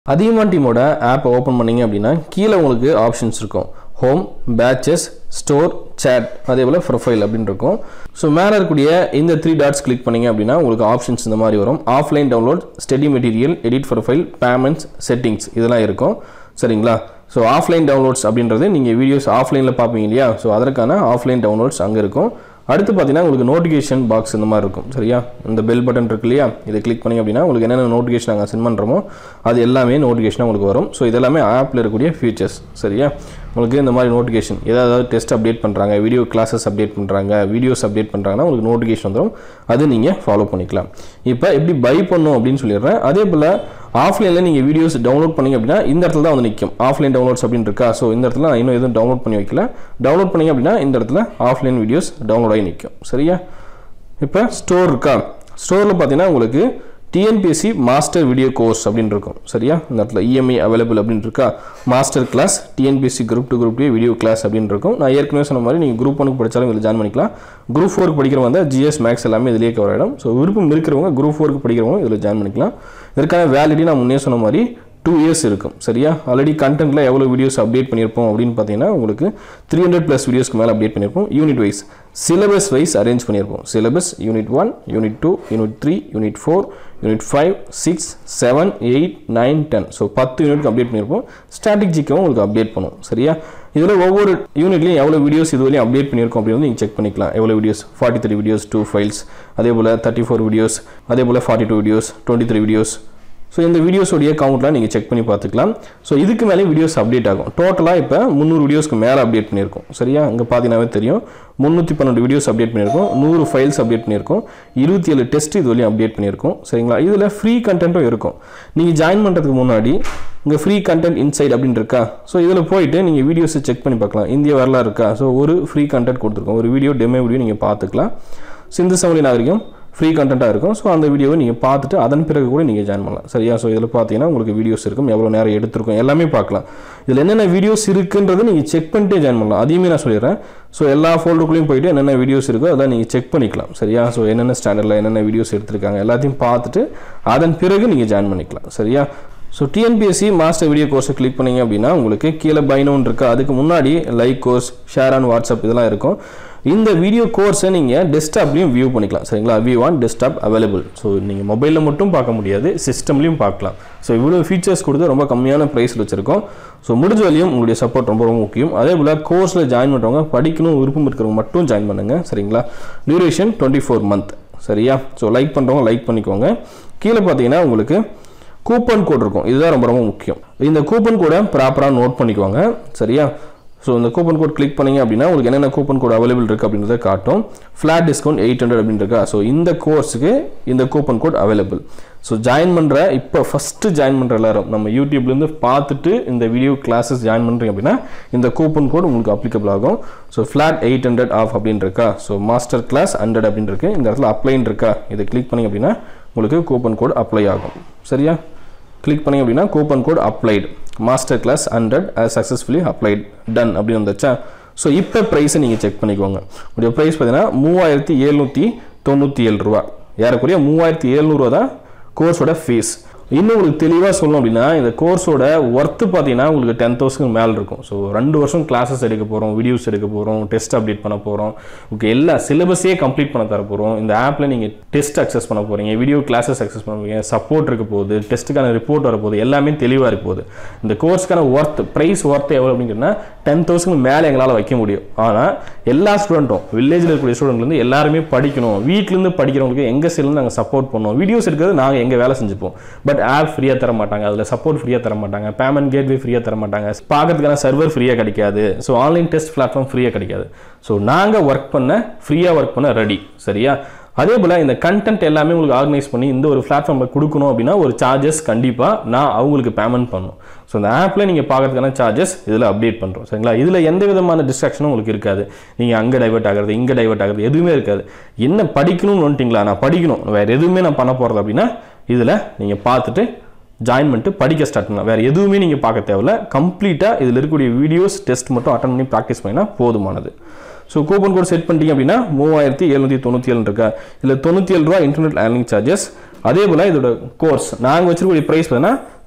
அதிகமான் டீமோட ஆப்பை ஓப்பன் பண்ணீங்க அப்படின்னா கீழே உங்களுக்கு ஆப்ஷன்ஸ் இருக்கும் ஹோம் பேச்சஸ் ஸ்டோர் சேட் அதே போல் ப்ரொஃபைல் அப்படின்னு இருக்கும் ஸோ மேலே இருக்கக்கூடிய இந்த த்ரீ டாட்ஸ் கிளிக் பண்ணீங்க அப்படின்னா உங்களுக்கு ஆப்ஷன்ஸ் இந்த மாதிரி வரும் offline download study material edit profile payments settings இதெல்லாம் இருக்கும் சரிங்களா ஸோ ஆஃப்லைன் டவுன்லோட்ஸ் அப்படின்றது நீங்கள் வீடியோஸ் ஆஃப்லைனில் பார்ப்பீங்க இல்லையா ஸோ அதற்கான ஆஃப்லைன் டவுன்லோட்ஸ் அங்கே இருக்கும் அடுத்து பார்த்தீங்கன்னா உங்களுக்கு நோட்டிஃபிகேஷன் பாக்ஸ் இந்த மாதிரி இருக்கும் சரியா இந்த பெல் பட்டன் இருக்கு இல்லையா இதை கிளிக் பண்ணி அப்படின்னா உங்களுக்கு என்னென்ன நோட்டிஃபிகேஷன் நாங்கள் சென்ட் பண்ணுறோமோ அது எல்லாமே நோட்டிஃபிகேஷன் உங்களுக்கு வரும் ஸோ இதெல்லாமே ஆப்பில் இருக்கக்கூடிய ஃபீச்சர்ஸ் சரியா உங்களுக்கு இந்த மாதிரி நோட்டிஃபிகேஷன் ஏதாவது டெஸ்ட் அப்டேட் பண்ணுறாங்க வீடியோ கிளாஸஸ் அப்டேட் பண்ணுறாங்க வீடியோஸ் அப்டேட் பண்ணுறாங்கன்னா உங்களுக்கு நோட்டிஃபிகேஷன் வந்துடும் அது நீங்கள் ஃபாலோ பண்ணிக்கலாம் இப்போ எப்படி பை பண்ணும் அப்படின்னு சொல்லிடுறேன் அதே போல் ஆஃப்லைனில் நீங்கள் வீடியோஸ் டவுன்லோட் பண்ணீங்க அப்படின்னா இந்த இடத்துல தான் வந்து நிற்கும் ஆஃப்லைன் டவுன்லோட்ஸ் அப்படின்னு இருக்கா ஸோ இந்த இடத்துல நான் இன்னும் எதுவும் டவுன்லோட் பண்ணி வைக்கல டவுன்லோட் பண்ணீங்க அப்படின்னா இந்த இடத்துல ஆஃப்லைன் வீடியோஸ் டவுன்லோட் ஆகி நிற்கும் சரியா இப்போ ஸ்டோர் இருக்கா ஸ்டோரில் பார்த்தீங்கன்னா உங்களுக்கு டிஎன்பிஎஸ்சி மாஸ்டர் வீடியோ கோர்ஸ் அப்படின்னு இருக்கும் சரியா இந்த இடத்துல இஎம்ஐ அவைலபிள் அப்படின்னு இருக்கா master class TNPSC group two group two video class அப்படின்னு இருக்கும் நான் ஏற்கனவே சொன்ன மாதிரி நீங்கள் குரூப் ஒனுக்கு படித்தாலும் இதில் ஜாயின் பண்ணிக்கலாம் குரூப் ஃபோருக்கு படிக்கிறவங்க வந்து ஜிஎஸ் மேக்ஸ் எல்லாமே இதிலேயே கவர் ஆகிடும் ஸோ விருப்பம் இருக்கிறவங்க குரூப் ஃபோருக்கு படிக்கிறவங்க இதில் ஜாயின் பண்ணிக்கலாம் இதற்கான வேலிடி நான் முன்னே சொன்ன மாதிரி டூ இயர்ஸ் இருக்கும் சரியா ஆல்ரெடி கண்டென்ட்டில் எவ்வளோ வீடியோஸ் அப்டேட் பண்ணியிருப்போம் அப்படின்னு பார்த்தீங்கன்னா உங்களுக்கு த்ரீ ஹண்ட்ரட் ப்ளஸ் வீடியோஸ்க்கு மேலே அப்டேட் பண்ணியிருப்போம் unit wise syllabus wise arrange பண்ணியிருப்போம் syllabus unit one unit two unit three unit four unit five six seven eight nine ten so பத்து யூனிட்க்கு அப்டேட் பண்ணியிருப்போம் ஸ்டாட்டிக் ஜிக்கும் உங்களுக்கு அப்டேட் பண்ணும் சரியா இதில் ஒவ்வொரு யூனிட்லையும் எவ்வளோ வீடியோஸ் இது வரையும் அப்டேட் பண்ணியிருக்கோம் அப்படின்னு நீங்கள் செக் பண்ணிக்கலாம் எவ்வளோ videos forty three videos two files அதே போல் தேர்ட்டி ஃபோர் வீடியோஸ் அதே போல் forty two videos twenty three videos so இந்த வீடியோஸோடைய கவுண்ட்லாம் நீங்கள் செக் பண்ணி பார்த்துக்கலாம் ஸோ இதுக்கு மேலே வீடியோஸ் அப்டேட் ஆகும் டோட்டலாக இப்போ முந்நூறு வீடியோஸ்க்கு மேலே அப்டேட் பண்ணியிருக்கோம் சரியா இங்கே பார்த்தீங்கன்னாவே தெரியும் முந்நூற்றி பன்னெண்டு வீடியோஸ் அப்டேட் பண்ணியிருக்கோம் நூறு ஃபைல்ஸ் அப்டேட் பண்ணியிருக்கோம் இருபத்தி ஏழு டெஸ்ட் இது வரையும் அப்டேட் பண்ணியிருக்கோம் சரிங்களா இதில் ஃப்ரீ கண்டென்ட்டும் இருக்கும் நீங்கள் ஜாயின் பண்ணுறதுக்கு முன்னாடி இங்கே ஃப்ரீ கண்டென்ட் இன்சைட் அப்படின்னு இருக்கா ஸோ இதில் போயிட்டு நீங்கள் வீடியோஸை செக் பண்ணி பார்க்கலாம் இந்திய வரலாறு இருக்கா ஸோ ஒரு ஃப்ரீ கண்டென்ட் கொடுத்துருக்கோம் ஒரு வீடியோ டெமோ வீடியோ நீங்கள் பார்த்துக்கலாம் சிந்து சமலி நாகரிகம் ஃப்ரீ கண்டென்ட்டாக இருக்கும் ஸோ அந்த வீடியோவை நீங்கள் பார்த்துட்டு அதன் பிறகு கூட நீங்கள் ஜாயின் பண்ணலாம் சரியா ஸோ இதில் பார்த்தீங்கன்னா உங்களுக்கு வீடியோஸ் இருக்கும் எவ்வளோ நேரம் எடுத்திருக்கும் எல்லாமே பார்க்கலாம் இதில் என்னென்ன வீடியோஸ் இருக்குன்றது நீங்கள் செக் பண்ணிட்டே ஜாயின் பண்ணலாம் அதையுமே நான் சொல்லிடுறேன் ஸோ எல்லா ஃபோல்டருக்குள்ளேயும் போயிட்டு என்னென்ன வீடியோஸ் இருக்கோ அதான் நீங்கள் செக் பண்ணிக்கலாம் சரியா ஸோ என்னென்ன ஸ்டாண்டர்டில் என்னென்ன வீடியோஸ் எடுத்திருக்காங்க எல்லாத்தையும் பார்த்துட்டு அதன் பிறகு நீங்கள் ஜாயின் பண்ணிக்கலாம் சரியா ஸோ டிஎன்பிஎஸ்சி மாஸ்டர் வீடியோ கோர்ஸை கிளிக் பண்ணீங்க அப்படின்னா உங்களுக்கு கீழே பைனோன் இருக்கு அதுக்கு முன்னாடி like course share on WhatsApp இதெல்லாம் இருக்கும் இந்த வீடியோ கோர்ஸை நீங்கள் டெஸ்க்டாப்லையும் வியூ பண்ணிக்கலாம் சரிங்களா view on desktop available so நீங்கள் மொபைலில் மட்டும் பார்க்க முடியாது சிஸ்டம்லையும் பார்க்கலாம் ஸோ இவ்வளோ ஃபீச்சர்ஸ் கொடுத்து ரொம்ப கம்மியான ப்ரைஸில் வச்சுருக்கோம் ஸோ முடிஞ்ச வரையும் உங்களுடைய சப்போர்ட் ரொம்ப ரொம்ப முக்கியம் அதே போல் கோர்ஸில் ஜாயின் பண்ணுறவங்க படிக்கணும் விருப்பம் இருக்கிறவங்க மட்டும் ஜாயின் பண்ணுங்கள் சரிங்களா டியூரேஷன் டுவெண்ட்டி ஃபோர் மந்த் சரியா ஸோ லைக் பண்ணுறவங்க லைக் பண்ணிக்கோங்க கீழே பார்த்தீங்கன்னா உங்களுக்கு கூப்பன் கோட் இருக்கும் இதுதான் ரொம்ப ரொம்ப முக்கியம் இந்த கூப்பன் கோடை ப்ராப்பராக நோட் பண்ணிக்கோங்க சரியா ஸோ இந்த கூப்பன் கோட் கிளிக் பண்ணீங்க அப்படின்னா உங்களுக்கு என்னென்ன கூப்பன் கோட் அவைலபிள் இருக்குது அப்படின்றத காட்டும் ஃப்ளாட் டிஸ்கவுண்ட் எயிட் ஹண்ட்ரட் அப்படின்னு இருக்கா ஸோ இந்த கோர்ஸுக்கு இந்த coupon code available so join பண்ணுற இப்போ ஃபஸ்ட்டு ஜாயின் பண்ணுற எல்லாரும் நம்ம யூடியூப்லேருந்து பார்த்துட்டு இந்த வீடியோ கிளாஸஸ் ஜாயின் பண்ணுறீங்க அப்படின்னா இந்த கூப்பன் கோட் உங்களுக்கு அப்ளிகபிள் ஆகும் so flat eight hundred off அப்படின்னு இருக்கா ஸோ மாஸ்டர் கிளாஸ் ஹண்ட்ரட் அப்படின்னு இருக்கு இந்த இடத்துல அப்ளைன் இருக்கா இதை கிளிக் பண்ணிங்க அப்படின்னா உங்களுக்கு கூப்பன் கோட் அப்ளை ஆகும் சரியா கிளிக் பண்ணி அப்படின்னா coupon code applied master class hundred as successfully applied done அப்படின்னு வந்துச்சா ஸோ இப்போ ப்ரைஸை நீங்கள் செக் பண்ணிக்கோங்க உங்களுடைய ப்ரைஸ் பார்த்தீங்கன்னா மூவாயிரத்தி எழுநூற்றி தொண்ணூற்றி ஏழு ரூபா ஏறக்குறைய மூவாயிரத்தி எழுநூறுவா தான் கோர்ஸோட ஃபீஸ் இன்னும் உங்களுக்கு தெளிவாக சொல்லணும் அப்படின்னா இந்த கோர்ஸோட ஒர்த்து பார்த்தீங்கன்னா உங்களுக்கு டென் தௌசண்ட் மேலே இருக்கும் ஸோ ரெண்டு வருஷம் கிளாஸஸ் எடுக்க போகிறோம் வீடியோஸ் எடுக்க போகிறோம் டெஸ்ட் அப்டேட் பண்ண போகிறோம் ஓகே எல்லா சிலபஸே கம்ப்ளீட் பண்ண தர போகிறோம் இந்த ஆப்பில் நீங்கள் டெஸ்ட் அக்சஸ் பண்ண போகிறீங்க வீடியோ கிளாஸஸ் அக்சஸ் பண்ண போகிறீங்க சப்போர்ட் இருக்க போகுது டெஸ்ட்டுக்கான ரிப்போர்ட் வர போகுது எல்லாமே தெளிவாக இருக்க போகுது இந்த கோர்ஸ்க்கான ஒர்த் ப்ரைஸ் ஒர்த் எவ்வளோ அப்படிங்கன்னா டென் தௌசண்ட் மேலே எங்களால் வைக்க முடியும் ஆனால் எல்லா ஸ்டூடெண்ட்டும் வில்லேஜில் இருக்கக்கூடிய ஸ்டூடெண்ட்லேருந்து எல்லாருமே படிக்கணும் வீட்டிலேருந்து படிக்கிறவங்களுக்கு எங்கள் சைட்லேருந்து நாங்கள் சப்போர்ட் பண்ணுவோம் வீடியோஸ் இருக்கிறது நாங்கள் எங்கள் வேலை செஞ்சுப்போம் பட் ஆப் ஃப்ரீயாக தர மாட்டாங்க அதில் சப்போர்ட் ஃப்ரீயாக தர மாட்டாங்க பேமெண்ட் கேட்வே ஃப்ரீயாக தர மாட்டாங்க பார்க்கறதுக்கான சர்வர் ஃப்ரீயாக கிடைக்காது ஸோ ஆன்லைன் டெஸ்ட் பிளாட்ஃபார்ம் ஃப்ரீயாக கிடைக்காது ஸோ நாங்கள் ஒர்க் பண்ண ஃப்ரீயாக ஒர்க் பண்ண ரெடி சரியா அதே போல் இந்த கண்டென்ட் எல்லாமே உங்களுக்கு ஆர்கனைஸ் பண்ணி இந்த ஒரு பிளாட்ஃபார்மில் கொடுக்கணும் அப்படின்னா ஒரு சார்ஜஸ் கண்டிப்பாக நான் அவங்களுக்கு பேமெண்ட் பண்ணணும் ஸோ இந்த ஆப்பில் நீங்கள் பார்க்கறதுக்கான சார்ஜஸ் இதில் அப்டேட் பண்ணுறோம் சரிங்களா இதில் எந்த விதமான டிஸ்ட்ராக்ஷனும் உங்களுக்கு இருக்காது நீங்கள் அங்கே டைவர்ட் ஆகிறது இங்கே டைவர்ட் ஆகிறது எதுவுமே இருக்காது என்ன படிக்கணும்னு வந்துட்டிங்களா நான் படிக்கணும் வேறு எதுவுமே நான் பண்ண போகிறது அப்படின்னா இதில் நீங்கள் பார்த்துட்டு ஜாயின் பண்ணிட்டு படிக்க ஸ்டார்ட் பண்ணலாம் வேறு எதுவுமே நீங்கள் பார்க்க தேவையில்ல கம்ப்ளீட்டாக இதில் இருக்கக்கூடிய வீடியோஸ் டெஸ்ட் மட்டும் அட்டன் பண்ணி ப்ராக்டிஸ் பண்ணினா போதுமானது ஸோ கூப்பன் கோட் செட் பண்ணிட்டீங்க அப்படின்னா மூவாயிரத்தி எழுநூற்றி தொண்ணூற்றி ஏழு இருக்கா இதில் தொண்ணூற்றி ஏழு ரூபா இன்டர்நெட் லேர்னிங் சார்ஜஸ் அதே போல் இதோட கோர்ஸ் நாங்கள் வச்சிருக்கக்கூடிய ப்ரைஸ் பார்த்தீங்கன்னா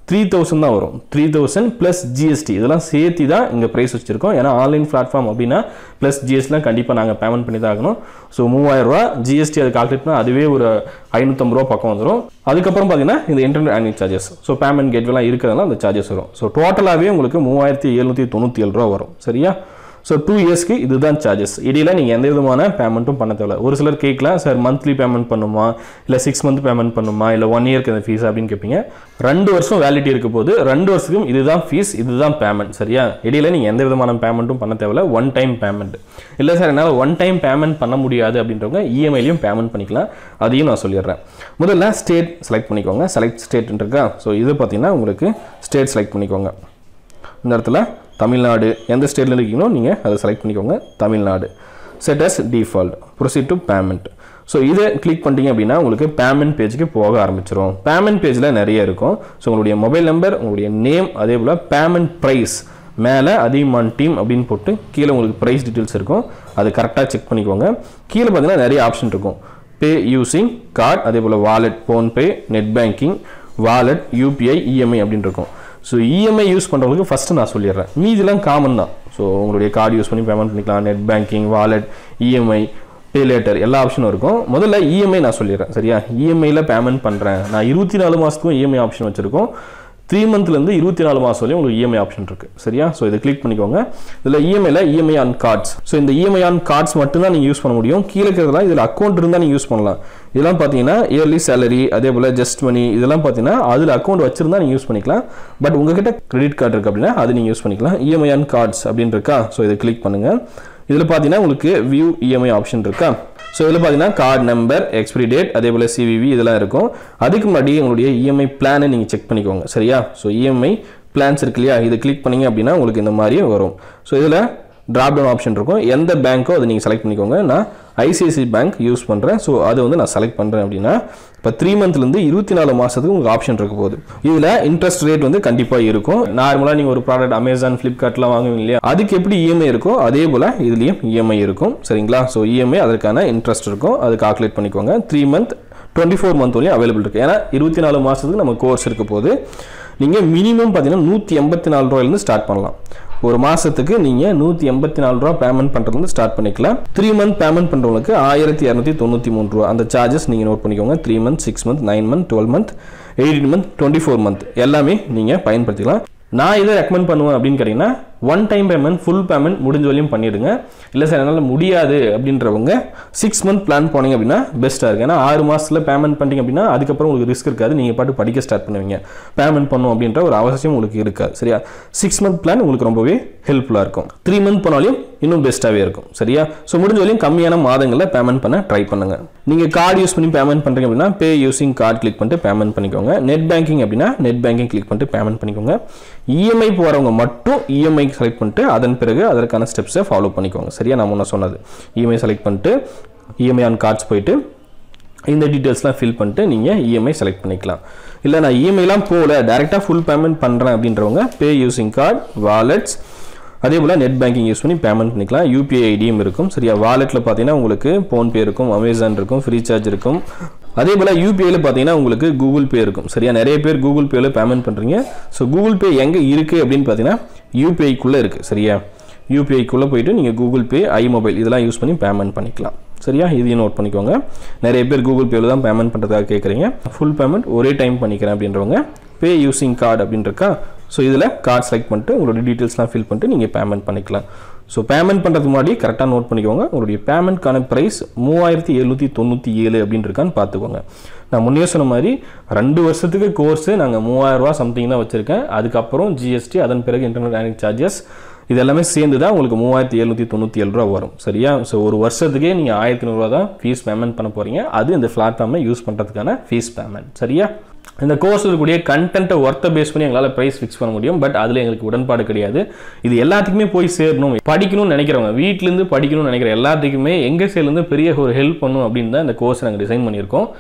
த்ரீ தௌசண்ட் தான் வரும் த்ரீ தௌசண்ட் ப்ளஸ் ஜிஎஸ்டி இதெல்லாம் சேர்த்து தான் இங்கே ப்ரைஸ் வச்சுருக்கோம் ஏன்னா ஆன்லைன் பிளாட்ஃபார்ம் அப்படின்னா ப்ளஸ் ஜிஎஸ்டிலாம் கண்டிப்பாக நாங்கள் பேமெண்ட் பண்ணி தான் ஆகணும் ஸோ மூவாயிரரூவா ஜிஎஸ்டி அது கால்குலேட் பண்ணால் அதுவே ஒரு ஐநூற்றம்பது ரூபா பக்கம் வந்துடும் அதுக்கப்புறம் பார்த்தீங்கன்னா இந்த internet online charges so payment கேட்வேலாம் இருக்கிறதுனால அந்த சார்ஜஸ் வரும் ஸோ டோட்டலாகவே உங்களுக்கு மூவாயிரத்தி எழுநூற்றி தொண்ணூற்றி ஏழு ரூபா வரும் சரியா ஸோ டூ இயர்ஸ்க்கு இதுதான் சார்ஜஸ் இடையில நீங்கள் எந்த விதமான பேமெண்ட்டும் பண்ண தேவை ஒரு சிலர் கேட்கலாம் சார் மந்த்லி பேமெண்ட் பண்ணுமா இல்லை சிக்ஸ் மந்த் பேமெண்ட் பண்ணுமா இல்லை ஒன் இயர்க்கு இந்த ஃபீஸ் அப்படின்னு கேட்பீங்க ரெண்டு வருஷம் வேலிட்டி இருக்க போது ரெண்டு வருஷத்துக்கும் இதுதான் ஃபீஸ் இதுதான் பேமெண்ட் சரியா இடையில நீங்கள் எந்த விதமான பேமெண்ட்டும் பண்ண தேவையில்ல ஒன் டைம் பேமெண்ட் இல்லை சார் என்னால் ஒன் டைம் பேமெண்ட் பண்ண முடியாது அப்படின்றவங்க இஎம்ஐலையும் பேமெண்ட் பண்ணிக்கலாம் அதையும் நான் சொல்லிடுறேன் முதல்ல ஸ்டேட் செலக்ட் பண்ணிக்கோங்க செலக்ட் ஸ்டேட் இருக்கா ஸோ இது பார்த்தீங்கன்னா உங்களுக்கு ஸ்டேட் செலக்ட் பண்ணிக்கோங்க இந்த இடத்துல தமிழ்நாடு எந்த ஸ்டேட்டில் இருக்கீங்களோ நீங்கள் அதை செலக்ட் பண்ணிக்கோங்க Tamil Nadu set as default proceed to payment so இதை கிளிக் பண்ணிட்டீங்க அப்படின்னா உங்களுக்கு பேமெண்ட் பேஜுக்கு போக ஆரம்பிச்சிரும் பேமெண்ட் பேஜில் நிறைய இருக்கும் ஸோ உங்களுடைய மொபைல் நம்பர் உங்களுடைய நேம் அதே போல் பேமெண்ட் ப்ரைஸ் மேலே அதிகமான டீம் அப்படின்னு போட்டு கீழே உங்களுக்கு ப்ரைஸ் டீட்டெயில்ஸ் இருக்கும் அது கரெக்டாக செக் பண்ணிக்கோங்க கீழே பார்த்தீங்கன்னா நிறைய ஆப்ஷன் இருக்கும் பே யூசிங் கார்டு அதே போல் wallet PhonePe net banking wallet UPI EMI அப்படின்னு இருக்கும் ஸோ இஎம்ஐ யூஸ் பண்ணுறவங்களுக்கு ஃபஸ்ட்டு நான் சொல்லிடுறேன் மீதிலாம் காமன் தான் ஸோ உங்களுடைய கார்டு யூஸ் பண்ணி பேமெண்ட் பண்ணிக்கலாம் net banking wallet EMI pay later எல்லா ஆப்ஷனும் இருக்கும் முதல்ல இஎம்ஐ நான் சொல்லிடுறேன் சரியா இஎம்ஐயில் பேமெண்ட் பண்ணுறேன் நான் இருபத்தி நாலு மாதத்துக்கும் இஎம்ஐ ஆப்ஷன் வச்சுருக்கோம் த்ரீ மந்த்லேருந்து இருபத்தி நாலு மாதம் வரையும் உங்களுக்கு இஎம்ஐ ஆப்ஷன் இருக்குது சரியா ஸோ இதை கிளிக் பண்ணிக்கோங்க இதில் இஎம்ஐல இஎம்ஐ ஆன் கார்ட்ஸ் ஸோ இந்த இஎம்ஐ ஆன் கார்ட்ஸ் மட்டும் தான் நீங்கள் யூஸ் பண்ண முடியும் கீழே இருக்கிறதுலாம் இதில் அக்கௌண்ட் இருந்தால் நீங்கள் யூஸ் பண்ணலாம் இதெல்லாம் பார்த்தீங்கன்னா இயர்லி சேலரி அதே போல் ஜஸ்ட் மணி இதெல்லாம் பார்த்தீங்கன்னா அதில் அக்கௌண்ட் வச்சிருந்தா நீங்கள் யூஸ் பண்ணிக்கலாம் பட் உங்ககிட்ட கிரெடிட் கார்டு இருக்குது அப்படின்னா அது நீங்கள் யூஸ் பண்ணிக்கலாம் இஎம்ஐ ஆன் கார்ட்ஸ் அப்படின்னு இருக்கா ஸோ இதை கிளிக் பண்ணுங்கள் இதில் பார்த்தீங்கன்னா உங்களுக்கு வியூ இஎம்ஐ ஆப்ஷன் இருக்கா ஸோ இதில் பார்த்தீங்கன்னா கார்டு நம்பர் எக்ஸ்பிரி டேட் அதே போல் சிவிவி இதெல்லாம் இருக்கும் அதுக்கு முன்னாடி உங்களுடைய இஎம்ஐ பிளானை நீங்கள் செக் பண்ணிக்கோங்க சரியா ஸோ இஎம்ஐ பிளான்ஸ் இருக்கு இல்லையா இதை கிளிக் பண்ணீங்க அப்படின்னா உங்களுக்கு இந்த மாதிரி வரும் ஸோ இதில் ட்ராப் டவுன் ஆப்ஷன் இருக்கும் எந்த பேங்க்கோ அதை நீங்கள் செலக்ட் பண்ணிக்கோங்க நான் ஐசிஐசி பேங்க் யூஸ் பண்ணுறேன் ஸோ அதை வந்து நான் செலக்ட் பண்ணுறேன் அப்படின்னா இப்போ த்ரீ மந்த்லேருந்து இருபத்தி நாலு மாதத்துக்கு உங்களுக்கு ஆப்ஷன் இருக்க போகுது இதில் இன்ட்ரெஸ்ட் ரேட் வந்து கண்டிப்பாக இருக்கும் நார்மலாக நீங்கள் ஒரு ப்ராடக்ட் அமேசான் ஃப்ளிப்கார்ட்லாம் வாங்குவீங்க இல்லையா அதுக்கு எப்படி இஎம்ஐ இருக்கோ அதே போல் இதுலேயும் இஎம்ஐ இருக்கும் சரிங்களா ஸோ இஎம்ஐ அதற்கான இன்ட்ரெஸ்ட் இருக்கும் அது கால்குலேட் பண்ணிக்கோங்க three month twenty four month வரையும் அவைலபிள் இருக்குது ஏன்னா இருபத்தி நாலு மாதத்துக்கு நம்ம கோர்ஸ் இருக்க போது நீங்கள் மினிமம் பார்த்தீங்கன்னா நூற்றி எண்பத்தி நாலு ரூபாயிலேருந்து ஸ்டார்ட் பண்ணலாம் ஒரு மாதத்துக்கு நீங்கள் நூற்றி எண்பத்தி நாலு ரூபா பேமெண்ட் பண்ணுறது ஸ்டார்ட் பண்ணிக்கலாம் த்ரீ மந்த் பேமெண்ட் பண்ணுறவங்களுக்கு ஆயிரத்தி இரநூத்தி தொண்ணூற்றி மூணு ரூபா அந்த சார்ஜஸ் நீங்கள் நோட் பண்ணிக்கோங்க three month six month nine month twelve month eighteen month twenty four month எல்லாமே நீங்கள் பயன்படுத்திக்கலாம் நான் இதை ரெக்கமெண்ட் பண்ணுவேன் அப்படின்னு கேட்டிங்கன்னா one time payment full payment முடிஞ்ச வரையும் பண்ணிடுங்க இல்லை சார் என்னால் முடியாது அப்படின்றவங்க சிக்ஸ் மந்த் பிளான் போனீங்க அப்படின்னா பெஸ்ட்டாக இருக்குது ஏன்னா ஆறு மாதத்தில் பேமெண்ட் பண்ணிட்டீங்க அப்படின்னா அதுக்கப்புறம் உங்களுக்கு ரிஸ்க் இருக்காது நீங்கள் பாட்டு படிக்க ஸ்டார்ட் பண்ணுவீங்க பேமெண்ட் பண்ணும் அப்படின்ற ஒரு அவசியம் உங்களுக்கு இருக்காது சரியா சிக்ஸ் மந்த் பிளான் உங்களுக்கு ரொம்பவே ஹெல்ப்ஃபுல்லாக இருக்கும் த்ரீ மந்த் போனாலும் இன்னும் பெஸ்ட்டாகவே இருக்கும் சரியா ஸோ முடிஞ்ச வரையும் கம்மியான மாதங்களில் பேமெண்ட் பண்ண ட்ரை பண்ணுங்கள் நீங்கள் கார்டு யூஸ் பண்ணி பேமெண்ட் பண்ணுறீங்க அப்படின்னா பே யூசிங் கார்டு கிளிக் பண்ணிட்டு பேமெண்ட் பண்ணிக்கோங்க நெட் பேங்கிங் அப்படின்னா நெட் பேங்கிங் கிளிக் பண்ணிட்டு பேமெண்ட் பண்ணிக்கோங்க இஎம்ஐ போகிறவங்க மட்டும் இஎம்ஐ செலக்ட் பண்ணிட்டு அதன் பிறகு அதற்கான ஸ்டெப்ஸை ஃபாலோ பண்ணிக்கோங்க சரியா நான் முன்ன சொன்னது இஎம்ஐ செலக்ட் பண்ணிட்டு இஎம்ஐ ஆன் கார்ட்ஸ் போயிட்டு இந்த டீட்டெயில்ஸ்லாம் ஃபில் பண்ணிட்டு நீங்கள் இஎம்ஐ செலக்ட் பண்ணிக்கலாம் இல்லை நான் இஎம்ஐலாம் போகல டேரெக்டாக ஃபுல் பேமெண்ட் பண்ணுறேன் அப்படின்றவங்க பே யூசிங் கார்டு வாலெட்ஸ் அதே போல் நெட் பேங்கிங் யூஸ் பண்ணி பேமெண்ட் பண்ணிக்கலாம் யூபிஐ ஐடியும் இருக்கும் சரியா வாலெட்டில் பார்த்தீங்கன்னா உங்களுக்கு ஃபோன்பே இருக்கும் அமேசான் இருக்கும் ஃப்ரீ சார்ஜ் இருக்கும் அதே போல் யூபிஐயில் பார்த்தீங்கன்னா உங்களுக்கு கூகுள் பே இருக்கும் சரியா நிறைய பேர் கூகுள் பேயில் பேமெண்ட் பண்ணுறீங்க ஸோ கூகுள் பே எங்கே இருக்குது அப்படின்னு பார்த்தீங்கன்னா யூபிஐக்குள்ளே இருக்குது சரியா யூபிஐக்குள்ளே போயிட்டு நீங்கள் கூகுள் பே ஐ மொபைல் இதெல்லாம் யூஸ் பண்ணி பேமெண்ட் பண்ணிக்கலாம் சரியா இதையும் நோட் பண்ணிக்கோங்க நிறைய பேர் கூகுள் பேவில் தான் பேமெண்ட் பண்ணுறதுக்காக கேட்குறீங்க ஃபுல் பேமெண்ட் ஒரே டைம் பண்ணிக்கிறேன் அப்படின்றவங்க பே யூசிங் கார்டு அப்படின்னு இருக்கா ஸோ இதில் கார்டு செலக்ட் பண்ணிட்டு உங்களுடைய டீட்டெயில்ஸ்லாம் ஃபில் பண்ணிட்டு நீங்கள் பேமெண்ட் பண்ணிக்கலாம் ஸோ பேமெண்ட் பண்ணுறதுக்கு முன்னாடி கரெக்டாக நோட் பண்ணிக்கோங்க உங்களுடைய பேமெண்ட்கான ப்ரைஸ் மூவாயிரத்தி எழுநூற்றி தொண்ணூற்றி ஏழு அப்படின்னு இருக்கான்னு பார்த்துக்கோங்க நான் முன்னே சொன்ன மாதிரி ரெண்டு வருஷத்துக்கு கோர்ஸு நாங்கள் மூவாயிரரூவா சம்திங் தான் வச்சுருக்கேன் அதுக்கப்புறம் ஜிஎஸ்டி அதன் பிறகு இன்டர்நெட் பேங்கிங் சார்ஜஸ் இது எல்லாமே சேர்ந்து தான் உங்களுக்கு மூவாயிரத்தி எழுநூற்றி தொண்ணூற்றி ஏழு ரூபா வரும் சரியா ஸோ ஒரு வருஷத்துக்கே நீங்கள் ஆயிரத்தி நூறுரூவா தான் ஃபீஸ் பேமெண்ட் பண்ண போகிறீங்க அது இந்த பிளாட்ஃபார்மை யூஸ் பண்ணுறதுக்கான ஃபீஸ் பேமெண்ட் சரியா இந்த கோர்ஸ் இருக்கக்கூடிய கண்டென்ட்டை ஒர்த்தை பேஸ் பண்ணி எங்களால் ப்ரைஸ் ஃபிக்ஸ் பண்ண முடியும் பட் அதில் எங்களுக்கு உடன்பாடு கிடையாது இது எல்லாத்துக்குமே போய் சேரணும் படிக்கணும்னு நினைக்கிறவங்க வீட்டிலேருந்து படிக்கணும்னு நினைக்கிற எல்லாத்துக்குமே எங்கள் சைட்லேருந்து பெரிய ஒரு ஹெல்ப் பண்ணும் அப்படின்னு தான் இந்த கோர்ஸ் நாங்கள் டிசைன் பண்ணியிருக்கோம்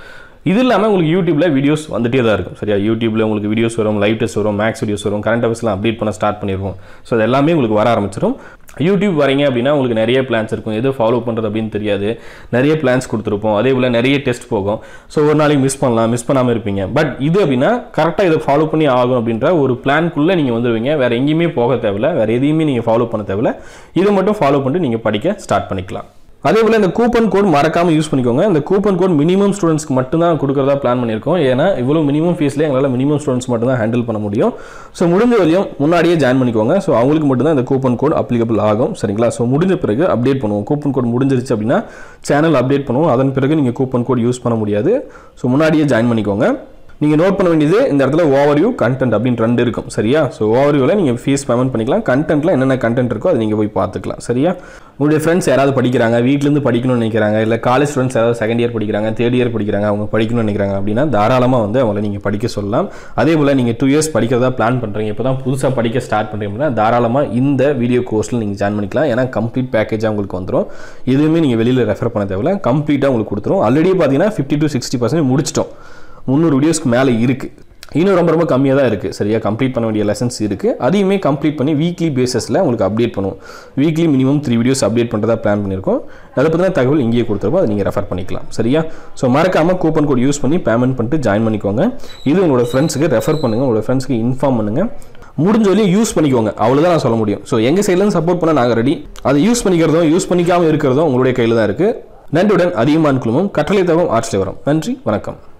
இது இல்லாமல் உங்களுக்கு யூடியூப்ல வீடியோஸ் வந்துட்டே தான் இருக்கும் சரியா யூடியூப்ல உங்களுக்கு வீடியோஸ் வரும் லைவ் டெஸ்ட் வரும் மேக்ஸ் வீடியோஸ் வரும் கரண்ட் அஃபேர்ஸ்லாம் அப்டேட் பண்ண ஸ்டார்ட் பண்ணிருக்கோம் ஸோ அது எல்லாமே உங்களுக்கு வர ஆரம்பிச்சிடும் யூடியூப் வரீங்க அப்படின்னா உங்களுக்கு நிறைய பிளான்ஸ் இருக்கும் எது ஃபாலோ பண்ணுறது அப்படின்னு தெரியாது நிறைய பிளான்ஸ் கொடுத்துருப்போம் அதே போல் நிறைய டெஸ்ட் போகும் ஸோ ஒரு நாளைக்கு மிஸ் பண்ணலாம் மிஸ் பண்ணாமல் இருப்பீங்க பட் இது அப்படின்னா கரெக்டாக இதை ஃபாலோ பண்ணி ஆகும் அப்படின்ற ஒரு பிளான்க்குள்ளே நீங்கள் வந்துடுவீங்க வேறு எங்கேயுமே போக தேவையில்ல வேறு எதையுமே நீங்கள் ஃபாலோ பண்ண தேவையில்ல இதை மட்டும் ஃபாலோ பண்ணிட்டு நீங்கள் படிக்க ஸ்டார்ட் பண்ணிக்கலாம் அதே போல் இந்த கூப்பன் கோட் மறக்காம யூஸ் பண்ணிக்கோங்க இந்த கூப்பன் கோட் மினிமம் ஸ்டூடெண்ட்ஸ்க்கு மட்டும் தான் கொடுக்குறதா பிளான் பண்ணியிருக்கோம் ஏன்னா இவ்வளோ மினிமம் ஃபீஸ்லேயே எங்களால் மினிமம் ஸ்டூடெண்ட்ஸ் மட்டும் தான் ஹேண்டில் பண்ண முடியும் ஸோ முடிஞ்ச வரையும் முன்னாடியே ஜாயின் பண்ணிக்கோங்க ஸோ அவங்களுக்கு மட்டும் தான் இந்த கூப்பன் கோட் அப்ளிகபிள் ஆகும் சரிங்களா ஸோ முடிஞ்ச பிறகு அப்டேட் பண்ணுவோம் கூப்பன் கோட் முடிஞ்சிருச்சு அப்படின்னா சேனல் அப்டேட் பண்ணுவோம் அதன் பிறகு நீங்கள் கூப்பன் கோட் யூஸ் பண்ண முடியாது ஸோ முன்னாடியே ஜாயின் பண்ணிக்கோங்க நீங்கள் நோட் பண்ண வேண்டியது இந்த இடத்துல ஓவர்வியூ கண்டென்ட் அப்படின்னு ரெண்டு இருக்கும் சரியா ஸோ ஓவர்வியூவில் நீங்கள் ஃபீஸ் பேமெண்ட் பண்ணிக்கலாம் கண்டென்ட்டில் என்னென்ன கண்டென்ட் இருக்கோ அதை நீங்கள் போய் பார்த்துக்கலாம் சரியா உங்களுடைய ஃப்ரெண்ட்ஸ் யாராவது படிக்கிறாங்க வீட்டிலேருந்து படிக்கணும்னு நினைக்கிறாங்க இல்லை காலேஜ் ஸ்டூடெண்ட்ஸ் யாராவது செகண்ட் இயர் படிக்கிறாங்க தேர்ட் இயர் படிக்கிறாங்க அவங்க படிக்கணும்னு நினைக்கிறாங்க அப்படின்னா தாராளமாக வந்து அவங்கள நீங்கள் படிக்க சொல்லலாம் அதே போல் நீங்கள் டூ இயர்ஸ் படிக்கிறதா பிளான் பண்ணுறீங்க இப்போ தான் புதுசாக படிக்க ஸ்டார்ட் பண்ணுறீங்க அப்படின்னா தாராளமாக இந்த வீடியோ கோர்ஸில் நீங்கள் ஜாயின் பண்ணிக்கலாம் ஏன்னா கம்ப்ளீட் பேக்கேஜாக உங்களுக்கு வந்துடும் எதுவுமே நீங்கள் வெளியில் ரெஃபர் பண்ண தேவையில்ல கம்ப்ளீட்டாக உங்களுக்கு கொடுத்துரும் ஆல்ரெடி பார்த்தீங்கன்னா ஃபிஃப்டி டு சிக்ஸ்டி பர்சன்ட் முடிச்சிட்டோம் முந்நூறு வீடியோஸ்க்கு மேலே இருக்குது இன்னும் ரொம்ப ரொம்ப கம்மியாக தான் இருக்குது சரியா கம்ப்ளீட் பண்ண வேண்டிய லெசன்ஸ் இருக்குது அதையுமே கம்ப்ளீட் பண்ணி வீக்லி பேசிஸில் உங்களுக்கு அப்டேட் பண்ணுவோம் weekly minimum three videos update பண்ணுறதா பிளான் பண்ணியிருக்கோம் அதை பற்றின தகவல் இங்கேயே கொடுத்துருப்போம் அதை நீங்கள் ரெஃபர் பண்ணிக்கலாம் சரியா ஸோ மறக்காமல் கூப்பன் கோட் யூஸ் பண்ணி பேமெண்ட் பண்ணிட்டு ஜாயின் பண்ணிக்கோங்க இது உங்களோட ஃப்ரெண்ட்ஸுக்கு ரெஃபர் பண்ணுங்கள் உங்களோட ஃப்ரெண்ட்ஸுக்கு இன்ஃபார்ம் பண்ணுங்கள் முடிஞ்ச வரையும் யூஸ் பண்ணிக்கோங்க அவ்வளோதான் நான் சொல்ல முடியும் ஸோ எங்கள் சைட்லேருந்து சப்போர்ட் பண்ண நாங்கள் ரெடி அதை யூஸ் பண்ணிக்கிறதும் யூஸ் பண்ணிக்காமல் இருக்கிறதும் உங்களுடைய கையில் தான் இருக்குது நன்றியுடன் அதிகமான குழுமம் கட்டளை தகவல் ஆர்ட்ஸில் வரும் நன்றி வணக்கம்